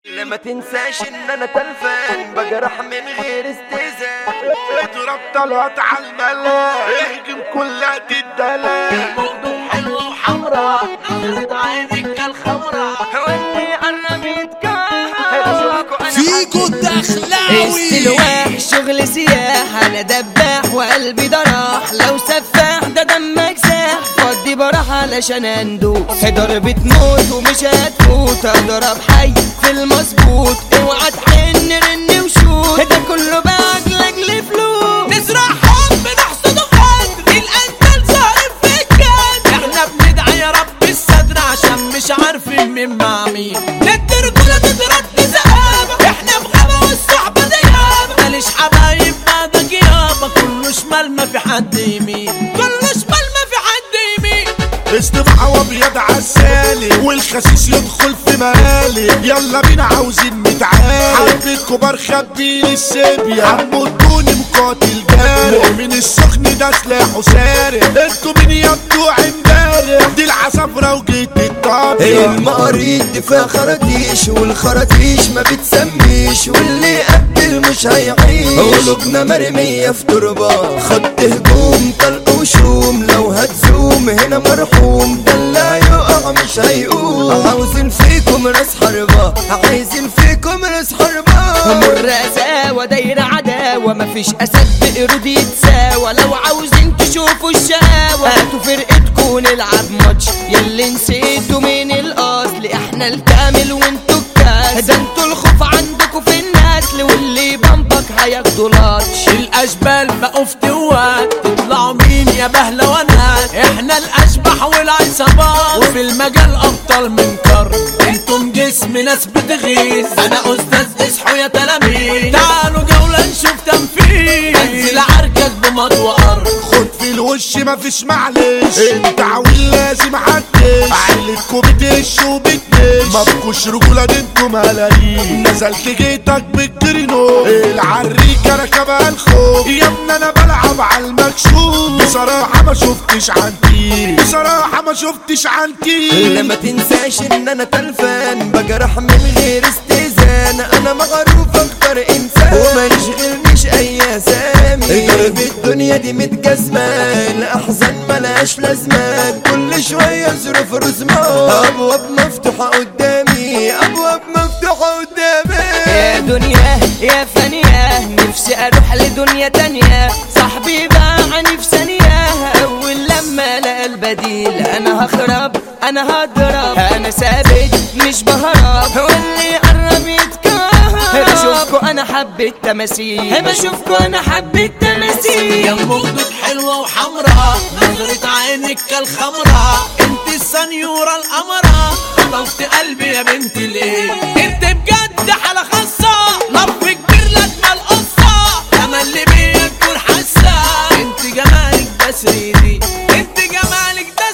لما تنساش ان انا تلفان بجرح من غير استهزاء اضرب طلعت على الملا اهجم كلها تدلع موضوع حلوة وحمراء نظرة عينك كالخمرة واللي قرب يتكهر اشوفكوا انا فيكو الدخلاوي استلواح شغل سياح انا دباح وقلبي ضراح لو سفاح ده دمك ساح فضي براح علشان اندوس ضربة موت ومش هتفوت اضرب حي في المظبوط اوعى تحن رن وشوت ده كله باك لاجل فلوس نزرع حب نحصد قدر الأنتل ظاهر في الجد احنا بندعي يا رب الصدر عشان مش عارفين مين مع مين ندي رجولة تترد زقابة احنا بغابة والصحبة ديابة ماليش حبايب بعدك يابا كله شمال ما في حد يمين كله شمال ما في حد يمين استبحى وابيض عسالي والخسيس يدخل في مقالي يلا بينا عاوزين نتعالي حبيت كبار خبيني السيبيا عمو الدوني مقاتل جاري مؤمن السخن ده سلاحه سارق انتوا مين يا بتوع امبارح دي العصافرة وجيت الطابية المقاريض دي فيها خراطيش والخراطيش ما بتسميش واللي قبل مش هيعيش قلوبنا مرمية في تربة خط هجوم طلق وشوم لو هتزوم هنا مرحوم ده اللي هيقع مش هيقوم عاوزين فيكم راس حربة عايزين فيكم راس حربة مر قساوة دايرة عداوة مفيش أسد بقرود يتساوى لو عاوزين تشوفوا الشقاوة هاتوا فرقتكوا نلعب ماتش ياللي نسيتوا مين الأصل احنا الكامل وانتوا الكاس ده انتوا الخوف عندكوا في النسل واللي بمبك هياخدوا لاتش الاشبال بقوا في توات تطلعوا مين يا بهلوانات احنا الاشبح والعصابات وفي المجال ابطال من كر انتم جسم ناس بتغيظ انا استاذ اصحوا يا تلاميذ تعالوا جولة نشوف تنفيذ انزل عركك بمطوى ارض خد في الوش مفيش معلش انت عويل لازم عدش عيلتكوا بتش وبتنش مفكوش رجولة دي انتوا ملايين نزلت جيتك بالكرينو العريكة ركبها الخوف يا ابني انا بلعب على المكشوف بصراحة ما شفتش عنتي بصراحة ما شفتش عنتي لما تنساش ان انا تلفان بجرح من غير استئذان انا مغروف اكتر انسان وما يشغلنيش اي اسامي قلب الدنيا دي متجسمة الاحزان ملهاش لازمة كل شوية ظروف رسمة ابواب مفتوحة قدامي ابواب مفتوحة قدامي يا دنيا يا فانية نفسي اروح لدنيا تانية صاحبي باعني في ثانية اول لما لقى البديل انا هخرب انا هضرب انا ثابت مش بهرب واللي قرب يتكهرب بشوفكوا انا حبيت تماثيل بشوفكوا انا حبيت يا تماثيل خدود حلوة وحمراء نظرة عينك كالخمرة انت السنيورة القمرة خطفت قلبي يا بنتي ليه انت بجد حالة خاصة لف كبير لازمة القصة انا اللي بيا تكون حاسة انت جمالك ده سريدي انت جمالك ده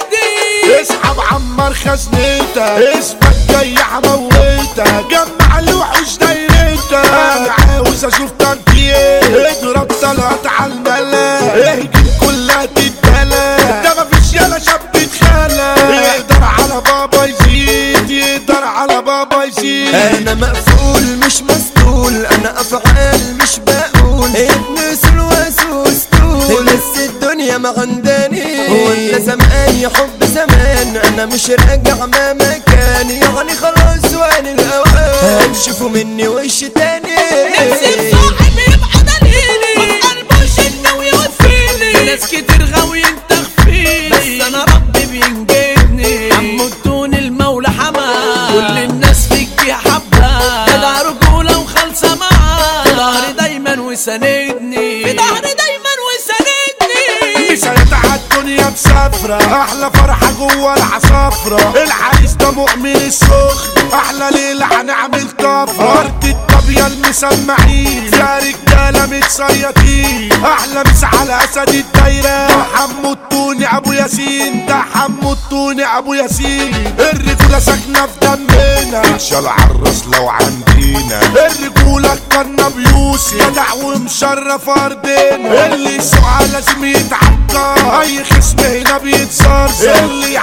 سريدي اسحب عمر خزنتك اسمك جاي هموتك جمع الوحوش دايرتك انا عاوز اشوف تنكيه اضرب طلعت على الملا اهجم كلها تتبلا ده مفيش يالا شاب اتخلى يقدر على بابا يزيد يقدر على بابا يزيد انا مقفول مش مسطول انا افعال مش بقول ابن سلوى سوستول بس الدنيا ما عنداني ولا زمان يا حب زمان انا مش راجع ما مكاني يعني خلاص وان الاوان هتشوفوا مني وش تاني نفسي صاحب يبقى دليلي وقلبه شنة ويوفيني في ناس كتير غاويين تخفيني بس انا ربي بينجدني عمو الدون المولى حماه كل الناس فيك يا حبة جدع رجولة وخالصة معاه في ظهري دايما وساندني في ظهري دايما وساندني مثالات عالدنيا مسافرة أحلى فرحة جوه العصافرة العريس ده مؤمن السخن أحلى ليلة هنعمل طفرة أرض الطابية المسمعين يا رجالة متصيطين أحلى مس على أسد الدايرة ده حمو الطوني أبو ياسين ده حمو الطوني أبو ياسين الرجولة ساكنة في دمنا شال عالراس لو عندينا الرجولة كنا بيوسي جدع ومشرف أرضنا اللي يسوع لازم يتعدى أي خصم هنا بيتزرزر اللي يعاركوا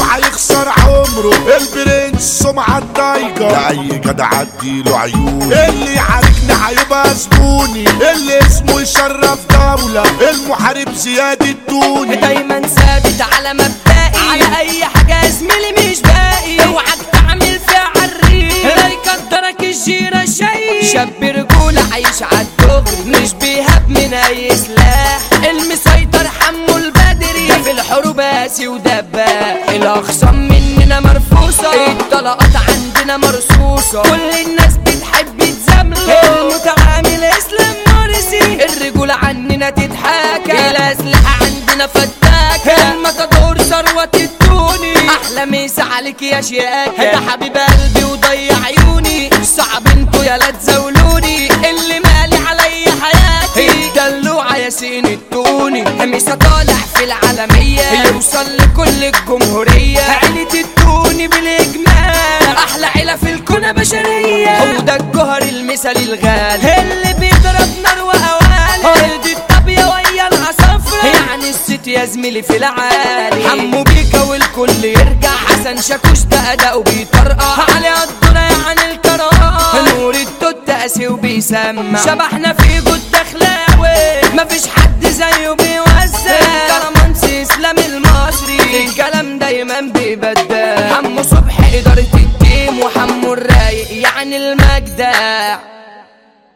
هيخسر عمره البرنس سمعة الضايقة لأي جدع اديله عيون اللي يعاركني هيبقى زبوني اللي اسمه يشرف دولة المحارب زياد الدوني دايما ثابت على مبدئي على اي حاجه زميلي مش باقي اوعك تعمل فيها عريق لا يقدرك الجيرة شيء شاب رجولة عايش عالدغري مش بيهاب من اي سلاح المسيطر حمو البدري ده في الحروب قاسي ودباح الاخصام مننا مرفوصة الطلقات عندنا مرصوصة كل الناس بتحب تزامله المتعامل اسلام مرسي الرجولة عننا تتحاكى الاسلحة عندنا فتاكة المتدور ثروة التوني احلى مسا عليك يا شياكة ده حبيب قلبي وضيع عيوني صعب انتوا يا لا تزولوني اللي مالي عليا حياتي الدلوعة يا سين التوني مسا طالع في العالمية يوصل لكل الجمهورية عيلة التوني بالاجمال احلى عيلة في الكون بشرية هو ده الجوهر المثالي الغالي اللي بيضرب نار واوالي ارض الطابية ويا العصافرة يعني الست يا زميلي في العالي حمو بيكا والكل يرجع حسن شاكوش ده اداؤه بيطرقع علي قدنا يعني الكرار نور التوت قاسي وبيسمع شبحنا في جود اخلاوي مفيش حد زيه بيوزع الكرمانس اسلام المصري الكلام دايما بيبدع حمو صبح ادارة التيم وحمو الرايق يعني المجدع